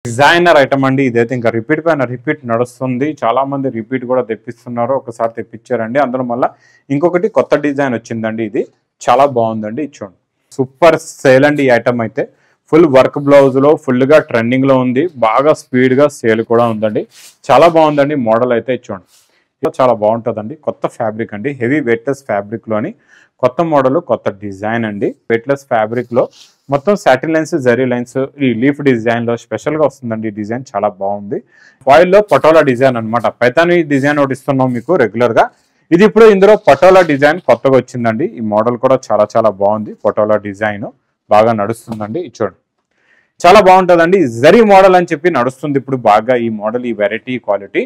designer item అండి ఇదైతే ఇంకా రిపీట్ పైన రిపీట్ నడుస్తుంది చాలా మంది రిపీట్ కూడా తెప్పిస్తున్నారు ఒకసారి తెప్పించారండి అందులో మళ్ళీ ఇంకొకటి కొత్త డిజైన్ వచ్చిందండి ఇది చాలా బాగుందండి ఇది చూడండి సూపర్ సేల్ అండి ఈ ఐటమ్ అయితే ఫుల్ వర్క్ బ్లౌజ్ లో ఫుల్ గా ట్రెండింగ్ లో ఉంది బాగా స్పీడ్ గా సేల్ కూడా ఉందండి చాలా బాగుందండి మోడల్ అయితే ఇది చూడండి ఇది చాలా బాగుంటుందండి కొత్త ఫ్యాబ్రిక్ అండి హెవీ వెయిట్లెస్ ఫ్యాబ్రిక్ లోని కొత్త మోడల్ కొత్త డిజైన్ అండి వెయిట్లెస్ ఫ్యాబ్రిక్ లో మొత్తం సాటిన్ లైన్స్ జరీ లైన్స్ ఈ లీఫ్ డిజైన్ లో స్పెషల్ గా వస్తుందండి ఈ డిజైన్ చాలా బాగుంది ఫాయిల్ లో పటోలా డిజైన్ అన్నమాట పైతాని డిజైన్ ఒకటి ఇస్తున్నాం మీకు రెగ్యులర్ గా ఇది ఇప్పుడు ఇందులో పటోలా డిజైన్ కొత్తగా వచ్చిందండి ఈ మోడల్ కూడా చాలా చాలా బాగుంది పటోలా డిజైన్ బాగా నడుస్తుందండి ఇది చూడండి చాలా బాగుంటుందండి జరీ మోడల్ అని చెప్పి నడుస్తుంది ఇప్పుడు బాగా ఈ మోడల్ ఈ variety quality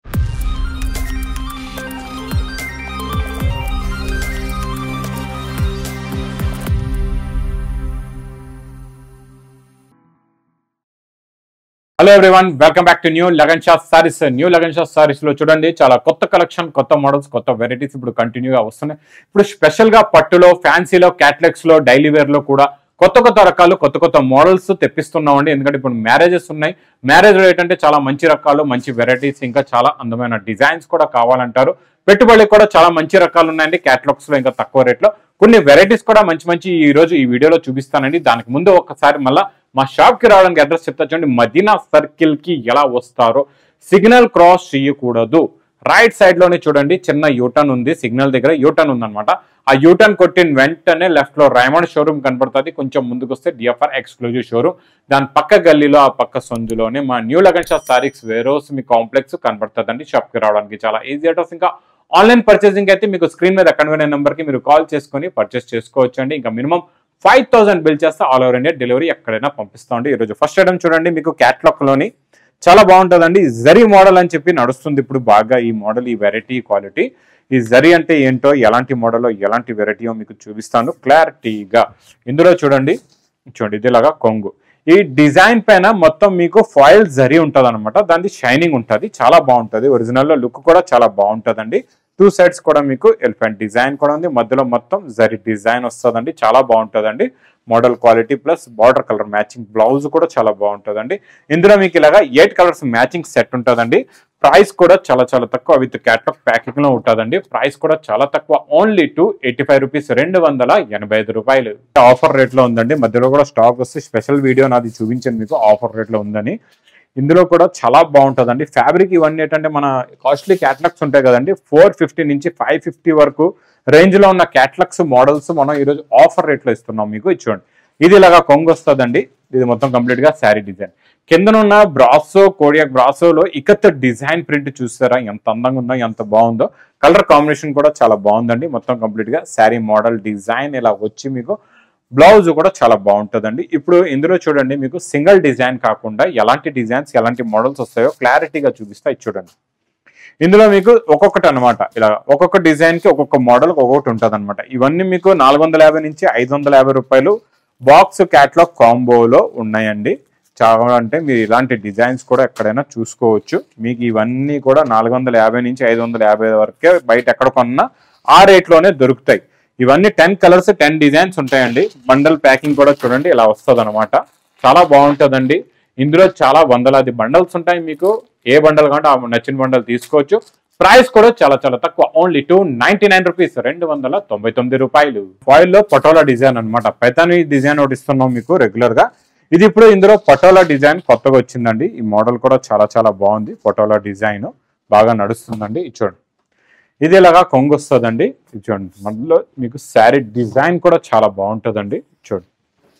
hello everyone welcome back to new Lagan Shah sarees new Lagan Shah sarees లో చూడండి చాలా కొత్త కలెక్షన్ కొత్త మోడల్స్ కొత్త వెరైటీస్ ఇప్పుడు కంటిన్యూగా వస్తున్నాయి ఇప్పుడు స్పెషల్ గా పట్టులో ఫ్యాన్సీలో క్యాట్లాక్స్ లో డైలీ వేర్ లో కూడా కొత్త కొత్త రకాలు కొత్త కొత్త మోడల్స్ తెప్పిస్తున్నామండి ఎందుకంటే ఇప్పుడు మ్యారేజెస్ ఉన్నాయి మ్యారేజ్ లో ఏంటంటే చాలా మంచి రకాలు మంచి వెరైటీస్ ఇంకా చాలా అందమైన డిజైన్స్ కూడా కావాలంటారు పెట్టుబడికి కూడా చాలా మంచి రకాలు ఉన్నాయండి క్యాటలాగ్స్ లో ఇంకా తక్కువ రేట్లో కొన్ని వెరైటీస్ కూడా మంచి మంచి ఈ రోజు ఈ వీడియోలో చూపిస్తానండి దానికి ముందు ఒకసారి మళ్ళా మా షాప్ కి రావడానికి అడ్రస్ చెప్తా చూడండి మదీనా సర్కిల్ కి ఎలా వస్తారో సిగ్నల్ క్రాస్ చేయకూడదు రైట్ సైడ్ లోనే చూడండి చిన్న యూటర్న్ ఉంది సిగ్నల్ దగ్గర యూటర్న్ ఉందన్నమాట ఆ యూటర్న్ కొట్టిన వెంటనే లెఫ్ట్ లో రైమండ్ షోరూమ్ కనపడుతుంది కొంచెం ముందుకు వస్తే డిఎఫ్ఆర్ ఎక్స్క్లూజివ్ షోరూమ్ దాని పక్క గల్లీలో ఆ పక్క సందులోనే మా న్యూ లగన్ షా సారీక్స్ వేరోస్ మీ కాంప్లెక్స్ కనపడుతుందండి షాప్ కి రావడానికి చాలా ఈజీ అడ్రస్ ఇంకా ఆన్లైన్ పర్చేసింగ్ అయితే మీకు స్క్రీన్ మీద కనుగొనే నెంబర్ కి మీరు కాల్ చేసుకొని పర్చేస్ చేసుకోవచ్చు అండి ఇంకా మినిమం ఫైవ్ థౌసండ్ బిల్ చేస్తే ఆల్ ఓవర్ ఇండియా డెలివరీ ఎక్కడైనా పంపిస్తామండి ఈరోజు ఫస్ట్ ఐటమ్ చూడండి మీకు క్యాట్లాగ్ లోని చాలా బాగుంటుందండి జరీ మోడల్ అని చెప్పి నడుస్తుంది ఇప్పుడు బాగా ఈ మోడల్ ఈ వెరైటీ క్వాలిటీ ఈ జరీ అంటే ఏంటో ఎలాంటి మోడలో ఎలాంటి వెరైటీయో మీకు చూపిస్తాను క్లారిటీగా ఇందులో చూడండి చూడండి ఇదిలాగా కొంగు ఈ డిజైన్ పైన మొత్తం మీకు ఫాయిల్ జరీ ఉంటుంది అనమాట దాని షైనింగ్ ఉంటుంది చాలా బాగుంటుంది ఒరిజినల్లో లుక్ కూడా చాలా బాగుంటుందండి టూ సైడ్స్ కూడా మీకు ఎలిఫెంట్ డిజైన్ కూడా ఉంది మధ్యలో మొత్తం జరీ డిజైన్ వస్తుందండి చాలా బాగుంటుందండి model quality plus border colour matching blouse కూడా చాలా బాగుంటుందండి ఇందులో మీకు ఇలాగా ఎయిట్ కలర్స్ మ్యాచింగ్ సెట్ ఉంటుందండి ప్రైస్ కూడా చాలా చాలా తక్కువ విత్ క్యాట్లాగ్ ప్యాకింగ్ లో ఉంటుందండి ప్రైస్ కూడా చాలా తక్కువ only two eighty five rupees రెండు వందల ఎనభై ఐదు రూపాయలు ఆఫర్ రేట్ లో ఉందండి మధ్యలో కూడా స్టాక్ వస్తే స్పెషల్ వీడియో నాది చూపించాను మీకు ఆఫర్ రేట్ లో ఉందని ఇందులో కూడా చాలా బాగుంటుందండి ఫ్యాబ్రిక్ ఇవన్నీ ఏంటంటే మన కాస్ట్లీ క్యాట్లాగ్స్ ఉంటాయి కదండి ఫోర్ ఫిఫ్టీ నుంచి ఫైవ్ ఫిఫ్టీ వరకు రేంజ్ లో ఉన్న క్యాట్లాగ్స్ మోడల్స్ మనం ఈరోజు ఆఫర్ రేట్ లో ఇస్తున్నాం మీకు ఇది చూడండి ఇది ఇలాగా కొంగు వస్తుందండి ఇది మొత్తం కంప్లీట్ గా శారీ డిజైన్ కిందనున్న బ్రాసో కోడియాక్ బ్రాసోలో ఇకత్ డిజైన్ ప్రింట్ చూస్తారా ఎంత అందంగా ఉందో ఎంత బాగుందో కలర్ కాంబినేషన్ కూడా చాలా బాగుందండి మొత్తం కంప్లీట్ గా శారీ మోడల్ డిజైన్ ఇలా వచ్చి మీకు బ్లౌజ్ కూడా చాలా బాగుంటుందండి ఇప్పుడు ఇందులో చూడండి మీకు సింగిల్ డిజైన్ కాకుండా ఎలాంటి డిజైన్స్ ఎలాంటి మోడల్స్ వస్తాయో క్లారిటీగా చూపిస్తా ఇది చూడండి ఇందులో మీకు ఒక్కొక్కటి అనమాట ఇలా ఒక్కొక్క డిజైన్ కి ఒక్కొక్క మోడల్ ఒక్కొక్కటి ఉంటుంది అనమాట ఇవన్నీ మీకు నాలుగు వందల యాభై నుంచి ఐదు వందల యాభై రూపాయలు బాక్స్ క్యాట్లాగ్ కాంబోలో ఉన్నాయండి చాలా అంటే మీరు ఇలాంటి డిజైన్స్ కూడా ఎక్కడైనా చూసుకోవచ్చు మీకు ఇవన్నీ కూడా నాలుగు వందల యాభై నుంచి ఐదు వందల యాభై వరకే బయట ఎక్కడ కొన్నా ఆ రేట్లోనే దొరుకుతాయి ఇవన్నీ టెన్ కలర్స్ టెన్ డిజైన్స్ ఉంటాయండి బండల్ ప్యాకింగ్ కూడా చూడండి ఇలా వస్తుంది అనమాట చాలా బాగుంటుందండి ఇందులో చాలా వందలాది బండల్స్ ఉంటాయి మీకు ఏ బండల్ కావాలంటే ఆ నచ్చిన బండల్ తీసుకోవచ్చు ప్రైస్ కూడా చాలా చాలా తక్కువ only two ninety nine rupees రెండు వందల తొంభై తొమ్మిది రూపాయలు ఫాయిల్ లో పటోలా డిజైన్ అనమాట పైతాని డిజైన్ ఒకటి ఇస్తున్నాం మీకు రెగ్యులర్ గా ఇది ఇప్పుడు ఇందులో పటోలా డిజైన్ కొత్తగా వచ్చిందండి ఈ మోడల్ కూడా చాలా చాలా బాగుంది పటోలా డిజైన్ బాగా నడుస్తుందండి ఇది చూడండి ఇది ఇలాగా కొంగు వస్తుందండి ఇది చూడండి మధ్యలో మీకు శారీ డిజైన్ కూడా చాలా బాగుంటుందండి చూడండి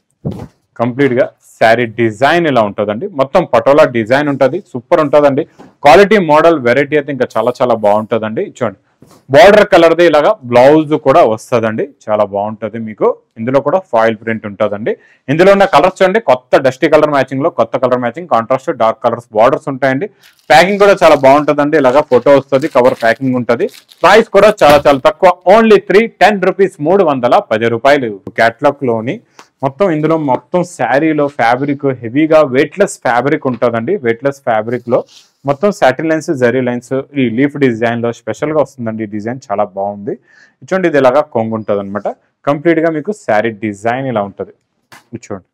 కంప్లీట్ గా శారీ డిజైన్ ఇలా ఉంటుందండి మొత్తం పటోలా డిజైన్ ఉంటుంది సూపర్ ఉంటుందండి క్వాలిటీ మోడల్ వెరైటీ అయితే ఇంకా చాలా చాలా బాగుంటుందండి చూడండి బార్డర్ కలర్ది ఇలాగా బ్లౌజ్ కూడా వస్తుందండి చాలా బాగుంటుంది మీకు ఇందులో కూడా ఫాయిల్ ప్రింట్ ఉంటుందండి ఇందులో ఉన్న కలర్స్ చూడండి కొత్త డస్టీ కలర్ మ్యాచింగ్ లో కొత్త colour matching contrast dark colours borders ఉంటాయండి ప్యాకింగ్ కూడా చాలా బాగుంటుందండి ఇలాగా ఫోటో వస్తుంది కవర్ ప్యాకింగ్ ఉంటుంది ప్రైస్ కూడా చాలా చాలా తక్కువ ఓన్లీ త్రీ టెన్ రూపీస్ మూడు వందల పది రూపాయలు క్యాట్లాగ్ లోని మొత్తం ఇందులో మొత్తం శారీలో ఫ్యాబ్రిక్ హెవీగా వెయిట్లెస్ ఫ్యాబ్రిక్ ఉంటుందండి వెయిట్లెస్ ఫ్యాబ్రిక్ లో మొత్తం సాటిన్ లైన్స్ జరీ లైన్స్ ఈ లీఫ్ డిజైన్ లో స్పెషల్ గా వస్తుందండి ఈ డిజైన్ చాలా బాగుంది చూడండి ఇది ఇలాగా కొంగు ఉంటుంది అనమాట కంప్లీట్ గా మీకు శారీ డిజైన్ ఇలా ఉంటుంది ఇది చూడండి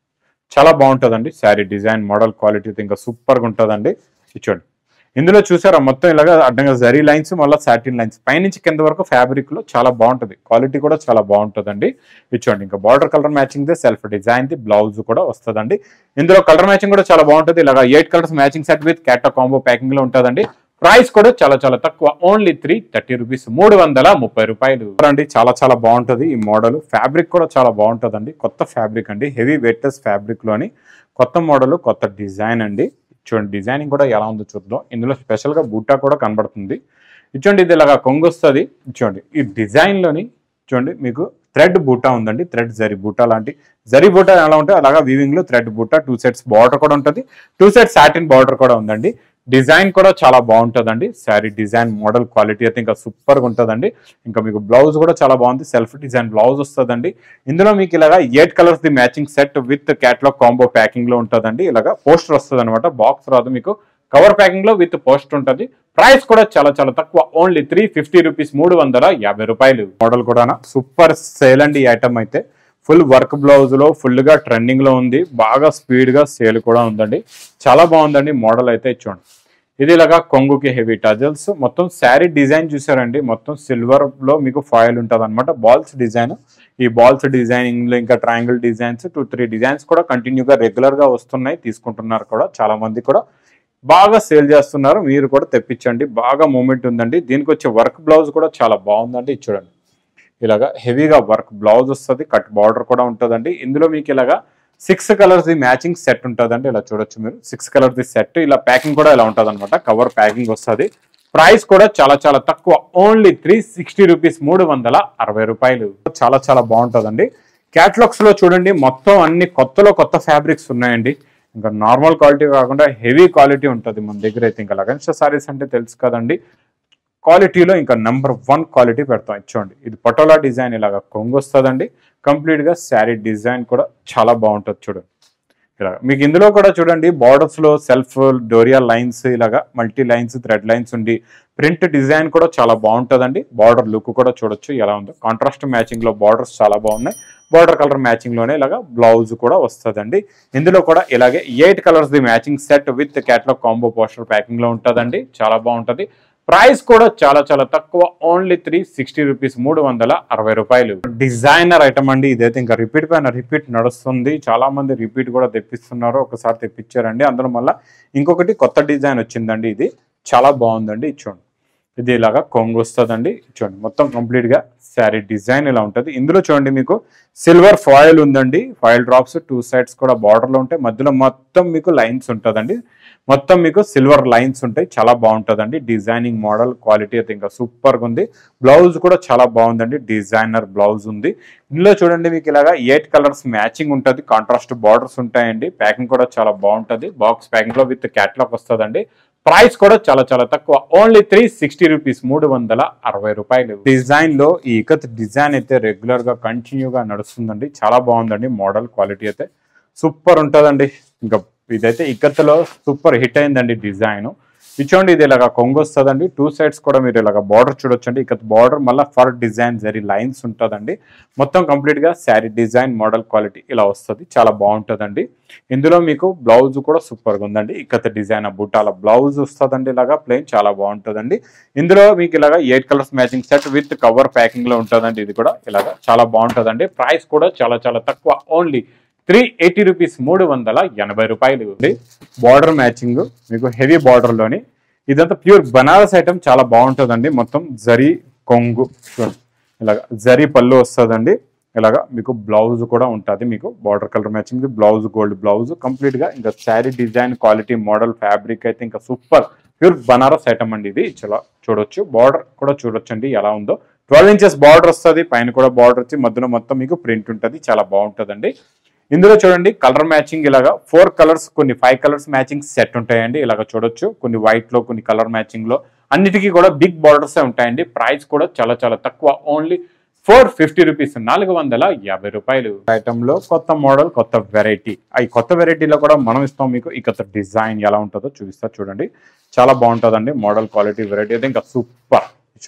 చాలా బాగుంటుందండి శారీ డిజైన్ మోడల్ క్వాలిటీ ఇంకా సూపర్గా ఉంటుందండి ఇచ్చోండి ఇందులో చూసారా మొత్తం ఇలాగా అడ్డంగా జరీ లైన్స్ మళ్ళీ సాటిన్ లైన్స్ పైనుంచి కింద వరకు ఫ్యాబ్రిక్ లో చాలా బాగుంటుంది క్వాలిటీ కూడా చాలా బాగుంటుందండి ఇచ్చోండి ఇంకా border colour matching the self design the blouse కూడా వస్తుందండి ఇందులో కలర్ మ్యాచింగ్ కూడా చాలా బాగుంటుంది ఇలాగా eight colours matching set with catalogue combo packing లో ఉంటుందండి ప్రైస్ కూడా చాలా చాలా తక్కువ ఓన్లీ త్రీ థర్టీ రూపీస్ మూడు వందల ముప్పై రూపాయలు అండి చాలా చాలా బాగుంటది ఈ మోడల్ ఫ్యాబ్రిక్ కూడా చాలా బాగుంటదండి కొత్త ఫ్యాబ్రిక్ అండి హెవీ వెయిట్లెస్ ఫ్యాబ్రిక్ లోని కొత్త మోడల్ కొత్త డిజైన్ అండి చూడండి డిజైనింగ్ కూడా ఎలా ఉందో చూద్దాం ఇందులో స్పెషల్ గా బూటా కూడా కనబడుతుంది చూడండి ఇది ఇలాగా కొంగు వస్తుంది చూడండి ఈ డిజైన్ లోని చూడండి మీకు థ్రెడ్ బూటా ఉందండి థ్రెడ్ జరి బూటా లాంటి జరి బూటా ఎలా ఉంటే అలాగా వీవింగ్ లో థ్రెడ్ బూటా టూ సెట్స్ బార్డర్ కూడా ఉంటుంది టూ సెట్స్ సాటిన్ బార్డర్ కూడా ఉందండి డిజైన్ కూడా చాలా బాగుంటుందండి శారీ డిజైన్ మోడల్ క్వాలిటీ అయితే ఇంకా సూపర్ గా ఉంటుందండి ఇంకా మీకు బ్లౌజ్ కూడా చాలా బాగుంది సెల్ఫ్ డిజైన్ బ్లౌజ్ వస్తుందండి ఇందులో మీకు ఇలాగా eight colours the matching set with catalogue combo packing లో ఉంటుందండి ఇలాగా పోస్టర్ వస్తుంది అనమాట బాక్స్ రాదు మీకు కవర్ ప్యాకింగ్ లో విత్ పోస్ట్ ఉంటుంది ప్రైస్ కూడా చాలా చాలా తక్కువ ఓన్లీ త్రీ ఫిఫ్టీ రూపీస్ మూడు వందల యాభై రూపాయలు మోడల్ కూడా సూపర్ సేల్ అండి ఈ ఐటమ్ అయితే ఫుల్ వర్క్ బ్లౌజ్ లో ఫుల్ గా ట్రెండింగ్ లో ఉంది బాగా స్పీడ్ గా సేల్ కూడా ఉందండి చాలా బాగుందండి మోడల్ అయితే చూడండి ఇది ఇలాగా కొంగుకి హెవీ టజల్స్ మొత్తం శారీ డిజైన్ చూసారండి మొత్తం సిల్వర్ లో మీకు ఫాయిల్ ఉంటుంది అనమాట బాల్స్ డిజైన్ ఈ బాల్స్ డిజైనింగ్ లో ఇంకా triangle designs two three designs కూడా కంటిన్యూగా రెగ్యులర్ గా వస్తున్నాయి తీసుకుంటున్నారు కూడా చాలా మంది కూడా బాగా సేల్ చేస్తున్నారు మీరు కూడా తెప్పించండి బాగా మూమెంట్ ఉందండి దీనికి వచ్చే వర్క్ బ్లౌజ్ కూడా చాలా బాగుందండి ఇది చూడండి ఇలాగా హెవీగా వర్క్ బ్లౌజ్ వస్తుంది కట్ బార్డర్ కూడా ఉంటుందండి ఇందులో మీకు ఇలాగా six colours the matching set ఉంటుందండి ఇలా చూడొచ్చు మీరు సిక్స్ కలర్స్ ది సెట్ ఇలా ప్యాకింగ్ కూడా ఇలా ఉంటుంది అనమాట కవర్ ప్యాకింగ్ వస్తుంది ప్రైస్ కూడా చాలా చాలా తక్కువ ఓన్లీ త్రీ సిక్స్టీ రూపీస్ మూడు వందల అరవై రూపాయలు చాలా చాలా బాగుంటుందండి క్యాటలాగ్స్ లో చూడండి మొత్తం అన్ని కొత్తలో కొత్త ఫ్యాబ్రిక్స్ ఉన్నాయండి ఇంకా నార్మల్ క్వాలిటీ కాకుండా హెవీ క్వాలిటీ ఉంటుంది మన దగ్గర అయితే ఇంకా లగన్ష సారీస్ అంటే తెలుసు కదండి క్వాలిటీలో ఇంకా నెంబర్ వన్ క్వాలిటీ పెడతాం ఇచ్చోండి ఇది పటోలా డిజైన్ ఇలాగా కొంగు వస్తుందండి కంప్లీట్ గా శారీ డిజైన్ కూడా చాలా బాగుంటుంది చూడండి ఇలా మీకు ఇందులో కూడా చూడండి బార్డర్స్ లో సెల్ఫ్ డోరియా లైన్స్ ఇలాగా మల్టీ లైన్స్ థ్రెడ్ లైన్స్ ఉండి ప్రింట్ డిజైన్ కూడా చాలా బాగుంటుందండి బార్డర్ లుక్ కూడా చూడొచ్చు ఎలా ఉందో కాంట్రాస్ట్ మ్యాచింగ్ లో బార్డర్స్ చాలా బాగున్నాయి బార్డర్ కలర్ మ్యాచింగ్ లోనే ఇలాగా బ్లౌజ్ కూడా వస్తుందండి ఇందులో కూడా ఇలాగే eight colours the matching set with catalogue combo poster packing లో ఉంటుందండి చాలా బాగుంటది ప్రైస్ కూడా చాలా చాలా తక్కువ ఓన్లీ త్రీ సిక్స్టీ రూపీస్ మూడు వందల అరవై రూపాయలు డిజైనర్ ఐటమ్ అండి ఇదైతే ఇంకా రిపీట్ పైన రిపీట్ నడుస్తుంది చాలా మంది రిపీట్ కూడా తెప్పిస్తున్నారు ఒకసారి తెప్పించారండి అందులో మళ్ళీ ఇంకొకటి కొత్త డిజైన్ వచ్చిందండి ఇది చాలా బాగుందండి ఇది చూడండి ఇది ఇలాగా కొంగు వస్తుందండి చూడండి మొత్తం కంప్లీట్ గా శారీ డిజైన్ ఇలా ఉంటుంది ఇందులో చూడండి మీకు సిల్వర్ ఫాయిల్ ఉందండి ఫాయిల్ డ్రాప్స్ టూ సైడ్స్ కూడా border లో ఉంటాయి మధ్యలో మొత్తం మీకు లైన్స్ ఉంటుందండి మొత్తం మీకు సిల్వర్ లైన్స్ ఉంటాయి చాలా బాగుంటుందండి డిజైనింగ్ మోడల్ క్వాలిటీ అయితే ఇంకా సూపర్గా ఉంది బ్లౌజ్ కూడా చాలా బాగుందండి డిజైనర్ బ్లౌజ్ ఉంది ఇందులో చూడండి మీకు ఇలాగా ఎయిట్ కలర్స్ మ్యాచింగ్ ఉంటుంది కాంట్రాస్ట్ బార్డర్స్ ఉంటాయండి ప్యాకింగ్ కూడా చాలా బాగుంటుంది బాక్స్ ప్యాకింగ్ లో విత్ క్యాట్లాగ్ వస్తుందండి ప్రైస్ కూడా చాలా చాలా తక్కువ ఓన్లీ త్రీ సిక్స్టీ రూపీస్ మూడు వందల అరవై రూపాయలు డిజైన్ లో ఈ ఇకత్ డిజైన్ అయితే రెగ్యులర్ గా కంటిన్యూగా నడుస్తుందండి చాలా బాగుందండి మోడల్ క్వాలిటీ అయితే సూపర్ ఉంటుందండి ఇంకా ఇదైతే ఇక్కత్తులో సూపర్ హిట్ అయిందండి డిజైన్ ఇచ్చోండి ఇది ఇలాగా కొంగు వస్తుందండి టూ సైడ్స్ కూడా మీరు ఇలాగ బార్డర్ చూడొచ్చండి ఇక బార్డర్ మళ్ళీ ఫర్ డిజైన్ జరి లైన్స్ ఉంటుందండి మొత్తం కంప్లీట్ గా శారీ డిజైన్ మోడల్ క్వాలిటీ ఇలా వస్తుంది చాలా బాగుంటుందండి ఇందులో మీకు బ్లౌజ్ కూడా సూపర్ గా ఉందండి ఇక్కత డిజైన్ బుట్టాల బ్లౌజ్ వస్తుందండి ఇలాగా ప్లెయిన్ చాలా బాగుంటుందండి ఇందులో మీకు ఇలాగా eight colours matching set with cover packing లో ఉంటుందండి ఇది కూడా ఇలాగా చాలా బాగుంటుందండి ప్రైస్ కూడా చాలా చాలా తక్కువ ఓన్లీ త్రీ ఎయిటీ రూపీస్ మూడు వందల ఎనభై రూపాయలు ఉంది బార్డర్ మ్యాచింగ్ మీకు హెవీ బార్డర్ లోని ఇదంతా ప్యూర్ బనారస్ ఐటమ్ చాలా బాగుంటుందండి మొత్తం జరీ కొంగు చూడండి ఇలాగా జరీ పళ్ళు వస్తుందండి ఇలాగా మీకు బ్లౌజ్ కూడా ఉంటుంది మీకు border colour matching blouse gold blouse complete గా ఇంకా sari design quality model fabric అయితే ఇంకా సూపర్ ప్యూర్ బనారస్ ఐటమ్ అండి ఇది చాలా చూడొచ్చు బార్డర్ కూడా చూడొచ్చండి ఎలా ఉందో ట్వెల్వ్ ఇంచెస్ బార్డర్ వస్తుంది పైన కూడా బార్డర్ వచ్చి మధ్యలో మొత్తం మీకు ప్రింట్ ఉంటుంది చాలా బాగుంటుందండి ఇందులో చూడండి కలర్ మ్యాచింగ్ ఇలాగా ఫోర్ కలర్స్ కొన్ని ఫైవ్ కలర్స్ మ్యాచింగ్ సెట్ ఉంటాయండి ఇలాగ చూడొచ్చు కొన్ని వైట్ లో కొన్ని కలర్ మ్యాచింగ్ లో అన్నిటికీ కూడా బిగ్ బార్డర్స్ ఉంటాయండి ప్రైస్ కూడా చాలా చాలా తక్కువ ఓన్లీ ఫోర్ ఫిఫ్టీ రూపీస్ నాలుగు వందల యాభై రూపాయలు ఐటమ్ లో కొత్త మోడల్ కొత్త వెరైటీ ఈ కొత్త వెరైటీలో కూడా మనం ఇస్తాం మీకు ఈ కొత్త డిజైన్ ఎలా ఉంటుందో చూపిస్తా చూడండి చాలా బాగుంటుందండి మోడల్ క్వాలిటీ వెరైటీ అయితే ఇంకా సూపర్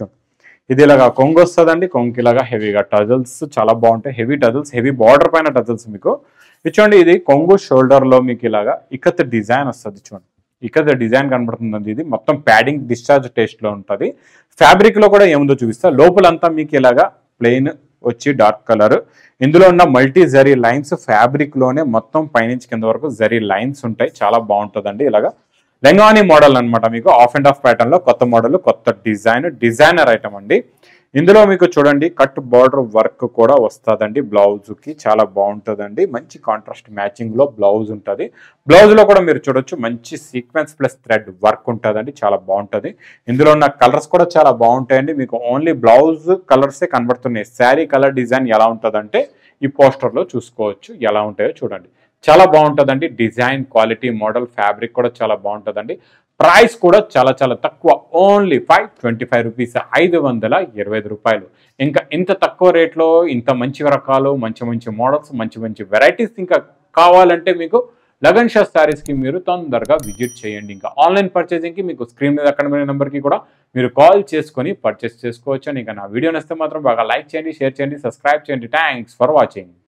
ఇది ఇలాగా కొంగు వస్తుందండి కొంగు ఇలాగా హెవీగా టజల్స్ చాలా బాగుంటాయి హెవీ టజల్స్ హెవీ బార్డర్ పైన టజల్స్ మీకు ఇది చూడండి ఇది కొంగు షోల్డర్ లో మీకు ఇలాగా ఇకత్ డిజైన్ వస్తుంది చూడండి ఇకత్ డిజైన్ కనబడుతుందండి ఇది మొత్తం ప్యాడింగ్ డిశ్చార్జ్ టేస్ట్ లో ఉంటుంది ఫ్యాబ్రిక్ లో కూడా ఏముందో చూపిస్తా లోపలంతా మీకు ఇలాగా ప్లెయిన్ వచ్చి డార్క్ కలర్ ఇందులో ఉన్న మల్టీ జరీ లైన్స్ ఫ్యాబ్రిక్ లోనే మొత్తం పైనుంచి కింద వరకు జరీ లైన్స్ ఉంటాయి చాలా బాగుంటుందండి ఇలాగా లెంగానీ మోడల్ అన్నమాట మీకు ఆఫ్ అండ్ ఆఫ్ ప్యాటర్న్ లో కొత్త మోడల్ కొత్త డిజైన్ డిజైనర్ ఐటమ్ అండి ఇందులో మీకు చూడండి కట్ బార్డర్ వర్క్ కూడా వస్తుందండి బ్లౌజ్ కి చాలా బాగుంటుందండి మంచి కాంట్రాస్ట్ మ్యాచింగ్ లో బ్లౌజ్ ఉంటుంది బ్లౌజ్ లో కూడా మీరు చూడొచ్చు మంచి సీక్వెన్స్ ప్లస్ థ్రెడ్ వర్క్ ఉంటుందండి చాలా బాగుంటుంది ఇందులో ఉన్న కలర్స్ కూడా చాలా బాగుంటాయండి మీకు ఓన్లీ బ్లౌజ్ కలర్సే కనబడుతున్నాయి శారీ కలర్ డిజైన్ ఎలా ఉంటుందంటే ఈ పోస్టర్ లో చూసుకోవచ్చు ఎలా ఉంటాయో చూడండి చాలా బాగుంటుందండి డిజైన్ క్వాలిటీ మోడల్ ఫ్యాబ్రిక్ కూడా చాలా బాగుంటుందండి ప్రైస్ కూడా చాలా చాలా తక్కువ only five twenty five rupees ఐదు వందల ఇరవై ఐదు రూపాయలు ఇంకా ఇంత తక్కువ రేట్లో ఇంత మంచి రకాలు మంచి మంచి మోడల్స్ మంచి మంచి వెరైటీస్ ఇంకా కావాలంటే మీకు లగన్ షా కి మీరు తొందరగా విజిట్ చేయండి ఇంకా ఆన్లైన్ పర్చేసింగ్కి మీకు స్క్రీన్ మీద అక్కడ నెంబర్కి కూడా మీరు కాల్ చేసుకొని పర్చేస్ చేసుకోవచ్చు అని ఇంకా నా వీడియో నచ్చితే మాత్రం బాగా లైక్ చేయండి షేర్ చేయండి సబ్స్క్రైబ్ చేయండి థ్యాంక్స్ ఫర్ వాచింగ్